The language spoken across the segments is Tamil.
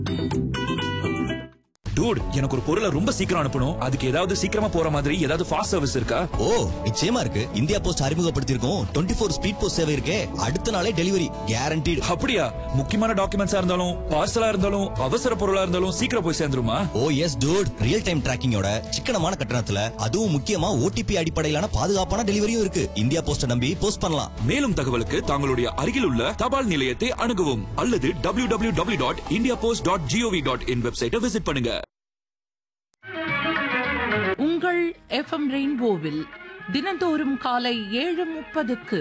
டூட் எனக்கு ஒரு பொருளை ரொம்ப சீக்கிரம் அனுப்பணும் அதுக்கு ஏதாவது சீக்கிரமா போற மாதிரி ஏதாவது ஃபாஸ்ட் சர்வீஸ் இருக்கா ஓ நிச்சயமா இருக்கு இந்தியா போஸ்ட் அறிமுகப்படுத்தியிருக்கோம் டுவெண்ட்டி ஃபோர் ஸ்பீட் போஸ்ட் சேவை இருக்கே அடுத்த நாளே டெலிவரி கேரண்டீடு அப்படியா முக்கியமான டாக்குமெண்ட்ஸா இருந்தாலும் பார்சலா இருந்தாலும் அவசர பொருளா இருந்தாலும் சீக்கிரம் போய் சேர்ந்துருமா oh yes dude real time டிராக்கிங்கோட சிக்கனமான கட்டணத்துல அதுவும் முக்கியமா ஓடிபி அடிப்படையிலான பாதுகாப்பான டெலிவரியும் இருக்கு இந்தியா போஸ்ட நம்பி போஸ்ட் பண்ணலாம் மேலும் தகவலுக்கு தங்களுடைய அருகில் உள்ள தபால் நிலையத்தை அணுகவும் அல்லது W W W dot India post dot GOV dot in வெப்சைட்டை விசிட் பண்ணுங்க உங்கள் எஃப்எம் ரெயின்போவில் தினந்தோறும் காலை ஏழு முப்பதுக்கு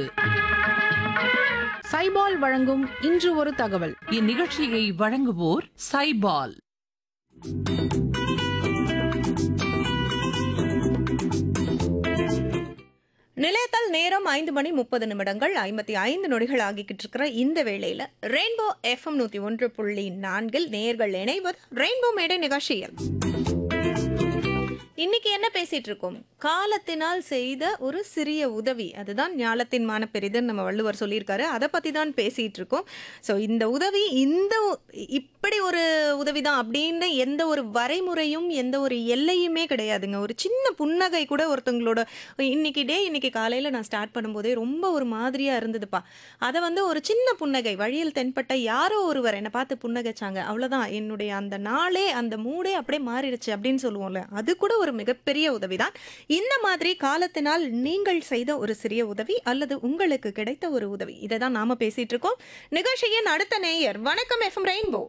சைபால் வழங்கும் இன்று ஒரு தகவல் இந்நிகழ்ச்சியை வழங்குவோர் சைபால் நிலையத்தால் நேரம் ஐந்து மணி முப்பது நிமிடங்கள் ஐம்பத்தி ஐந்து நொடிகள் ஆகிக்கிட்டு இருக்கிற இந்த வேளையில ரெயின்போ எஃப்எம் நூத்தி ஒன்று புள்ளி நான்கில் நேர்கள் இணைவது ரெயின்போ மேடை நிகழ்ச்சியில் இன்னைக்கு என்ன பேசிட்டு இருக்கோம் காலத்தினால் செய்த ஒரு சிறிய உதவி அதுதான் ஞாலத்தின் மான பெரிதுன்னு நம்ம வள்ளுவர் சொல்லியிருக்காரு அதை பத்தி தான் பேசிட்டு இருக்கோம் ஸோ இந்த உதவி இந்த உ- இப்படி ஒரு உதவி தான் அப்படின்னு எந்த ஒரு வரைமுறையும் எந்த ஒரு எல்லையுமே கிடையாதுங்க ஒரு சின்ன புன்னகை கூட ஒருத்தவங்களோட இன்னைக்கு டே இன்னைக்கு காலையில நான் ஸ்டார்ட் பண்ணும்போதே ரொம்ப ஒரு மாதிரியா இருந்ததுப்பா அதை வந்து ஒரு சின்ன புன்னகை வழியில் தென்பட்ட யாரோ ஒருவர் என்னை பார்த்து புன்னகைச்சாங்க அவ்வளவுதான் என்னுடைய அந்த நாளே அந்த மூடே அப்படியே மாறிடுச்சு அப்படின்னு சொல்லுவோம்ல அது கூட ஒரு மிகப்பெரிய உதவிதான் இந்த மாதிரி காலத்தினால் நீங்கள் செய்த ஒரு சிறிய உதவி அல்லது உங்களுக்கு கிடைத்த ஒரு உதவி இதை தான் நாம பேசிட்டு இருக்கோம் நிகழ்ச்சியின் அடுத்த நேயர் வணக்கம் எஃப்எம் ரெயின்போ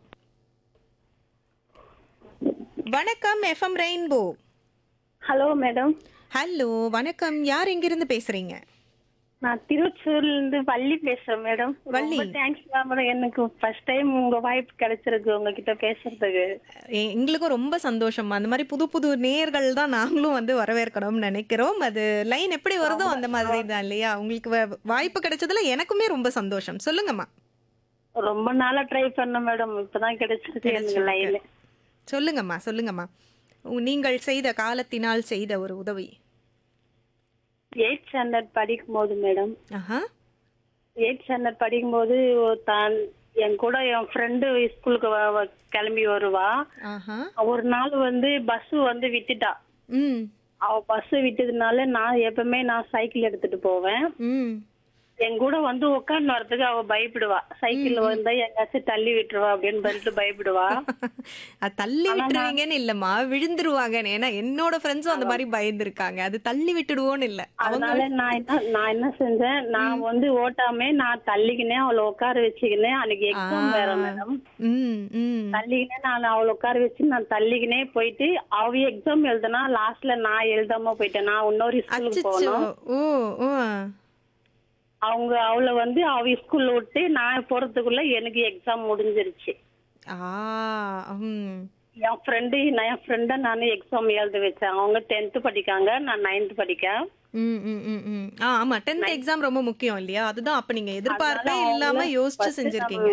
வணக்கம் FM rainbow hello madam hello வணக்கம் யார் எங்கிருந்து பேசுறீங்க நான் திருச்சூர்ல இருந்து வள்ளி பேசுறேன் மேடம் வள்ளி. ரொம்ப தேங்க்ஸ் மேடம் எனக்கு ஃபர்ஸ்ட் டைம் உங்க வாய்ப்பு கிடைச்சிருக்கு உங்ககிட்ட பேசுறதுக்கு எ- எங்களுக்கும் ரொம்ப சந்தோஷம் அந்த மாதிரி புது புது நேயர்கள் தான் நாங்களும் வந்து வரவேற்கணும்னு நினைக்கிறோம் அது லைன் எப்படி வருதோ அந்த மாதிரி தான் இல்லையா உங்களுக்கு வ- வாய்ப்பு கிடைச்சதுல எனக்குமே ரொம்ப சந்தோஷம் சொல்லுங்கம்மா ரொம்ப நாளா ட்ரை பண்ணேன் மேடம் இப்பதான் கிடைச்சிருக்கு எனக்கு லைன்ல சொல்லுங்கம்மா சொல்லுங்கம்மா உ- நீங்கள் செய்த காலத்தினால் செய்த ஒரு உதவி எயிட் ஸ்டாண்டர்ட் படிக்கும் போது மேடம் ஆஹா எயிட் ஸ்டாண்டர்ட் படிக்கும் போது தான் என் கூட என் ஃப்ரெண்டு ஸ்கூலுக்கு வ- வ- கிளம்பி வருவா ஆஹா ஒரு நாள் வந்து பஸ் வந்து விட்டுட்டா ம் அவ பஸ் விட்டதுனால நான் எப்பவுமே நான் சைக்கிள் எடுத்துட்டு போவேன் ம் என் கூட வந்து உட்கார்ந்து வரதுக்கு அவ பயப்படுவா சைக்கிள் வந்தா எங்காச்சும் தள்ளி விட்டுருவா அப்படின்னு சொல்லிட்டு பயப்படுவா அது தள்ளி விட்டுருவீங்கன்னு இல்லம்மா விழுந்துருவாங்கன்னு ஏன்னா என்னோட ஃப்ரெண்ட்ஸும் அந்த மாதிரி பயந்துருக்காங்க அது தள்ளி விட்டுடுவோன்னு இல்ல அவங்க அதனால நான் என்ன நான் என்ன செஞ்சேன் நான் வந்து ஓட்டாம நான் தள்ளிக்கினேன் அவளை உட்கார வச்சுக்கினேன் அன்னைக்கு எக்ஸாம் வேற மேடம் ம் ம் தள்ளிக்கினே நான் அவளை உட்கார வச்சு நான் தள்ளிக்கினே போயிட்டு அவ எக்ஸாம் எழுதுனா லாஸ்ட்ல நான் எழுதாம போயிட்டேன் நான் இன்னொரு ஸ்கூலுக்கு அச்சச்சோ போனோம் ஓ ஓ அவங்க அவளை வந்து அவ ஸ்கூல்ல விட்டு நான் போறதுக்குள்ள எனக்கு எக்ஸாம் முடிஞ்சிருச்சு ஆ ம் என் ஃப்ரெண்டு நான் என் ஃப்ரெண்டை நான் எக்ஸாம் எழுத வச்சேன் அவங்க டென்த்து படிக்காங்க நான் நைன்த் படிக்கேன் ம் ம் ம் ம் ஆ ஆமா டென்த் எக்ஸாம் ரொம்ப முக்கியம் இல்லையா அதுதான் அப்ப நீங்க எதிர்பார்ப்பே அதனால இல்லாம அவங்கள யோசிச்சு first செஞ்சிருக்கீங்க